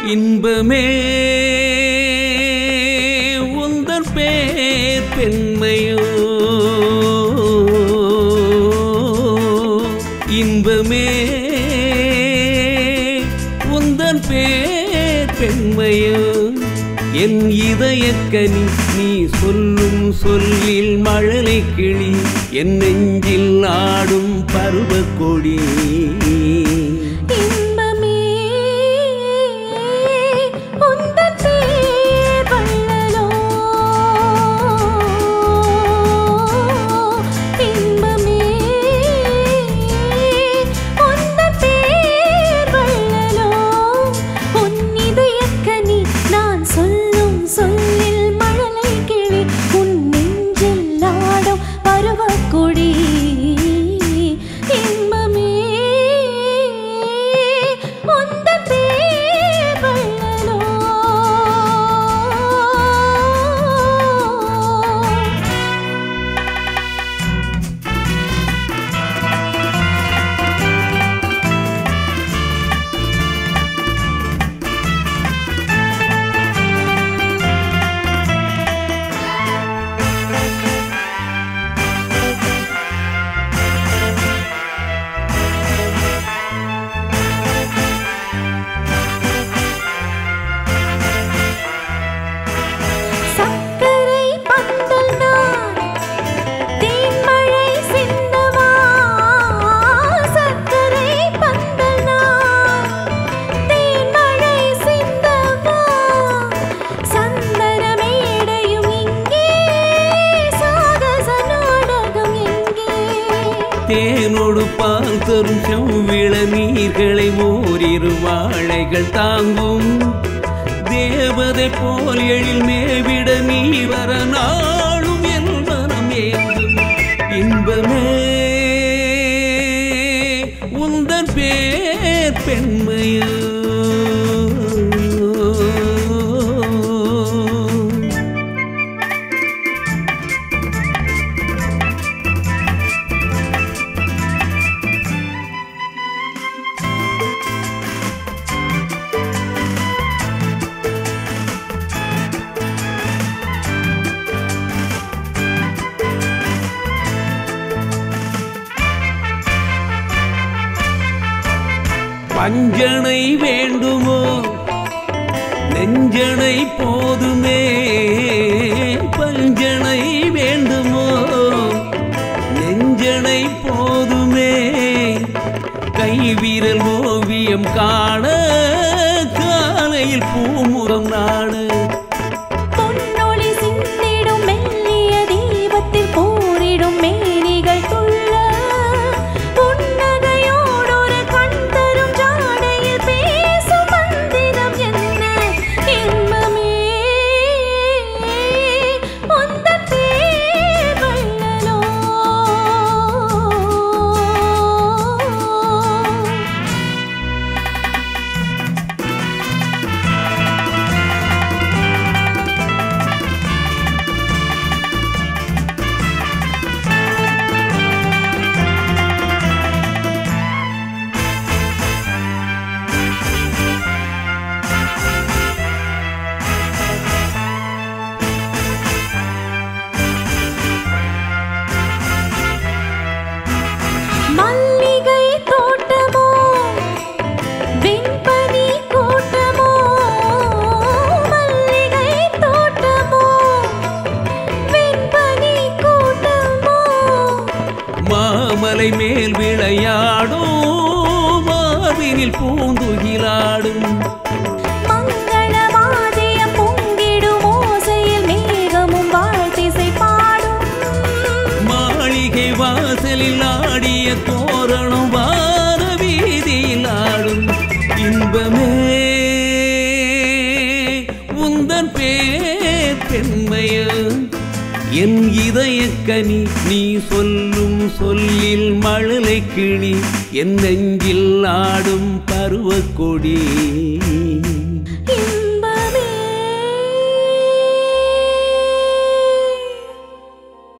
இன்பமே உந்தன் பேர் பெண்மையோ இன்பமே உந்தன் பேர் பெண்மையோ என் இதயக்கனி நீ சொல்லும் சொல்லில் மழலை கிளி என் நெஞ்சில் ஆடும் பருவக் கொடி இன்பமே உந்தன் பேர் வள்ளலோ இன்பமே உந்தன் பேர் வள்ளலோ உன் இதயக்கனி நான் சொல்லும் சொல்லில் மழலை கிளி உன் நெஞ்சில் ஆடும் பருவக்கொடி இன்பமே உந்தன் பேர் வள்ளலோ சக்கரை பந்தல் நான் தேன்மழை சிந்தவா சக்கரை பந்தல் நான் தேன்மழை சிந்தவா சந்தன மேடையும் இங்கே சாகச நாடகம் எங்கே தேனோடு பால் தரும் செவ்விள நீர்களை ஓரிரு வாழைகள் தாங்கும் தேவதை போல் எழில் மேவிட நீ வர நாளும் என் மனம் ஏங்கும் இன்பமே உந்தன் பேர் பெண்மையோ பஞ்சனை வேண்டுமோ நெஞ்சனை போதுமே பஞ்சனை வேண்டுமோ நெஞ்சனை போதுமே கைவிரல் ஓவியம் காண காலையில் பூமுகம் நாடு பொன்னொளி சிந்திடும் மெல்லிய தீபத்தில் போரிடும் மேனிகள் துள்ள புன்னகையோடொரு கண் தரும் ஜாடையில் பேசும் மந்திரம் என்ன இன்பமே உந்தன் பேர் வள்ளலோ மல்லிகை தோட்டமோ வெண்பனி கூட்டமோ மல்லிகை தோட்டமோ வெண்பனி கூட்டமோ மாமலை மேல் விளையாடும் மாவினில் பூந்துகிலாடும் மங்களவாதியம் பொங்கிடும் ஓசையில் மேகமும் வாழ்த்திசை பாடும் மாளிகை வாசலில் ஆடிய தோரணம் வார வீதியில் ஆடும் இன்பமே உந்தன் பேர் பெண்மையோ என் இதயக்கனி நீ சொல்லும் சொல்லில் மழலை கிளி என் நெஞ்சில் ஆடும் பருவக் கொடி இன்பமே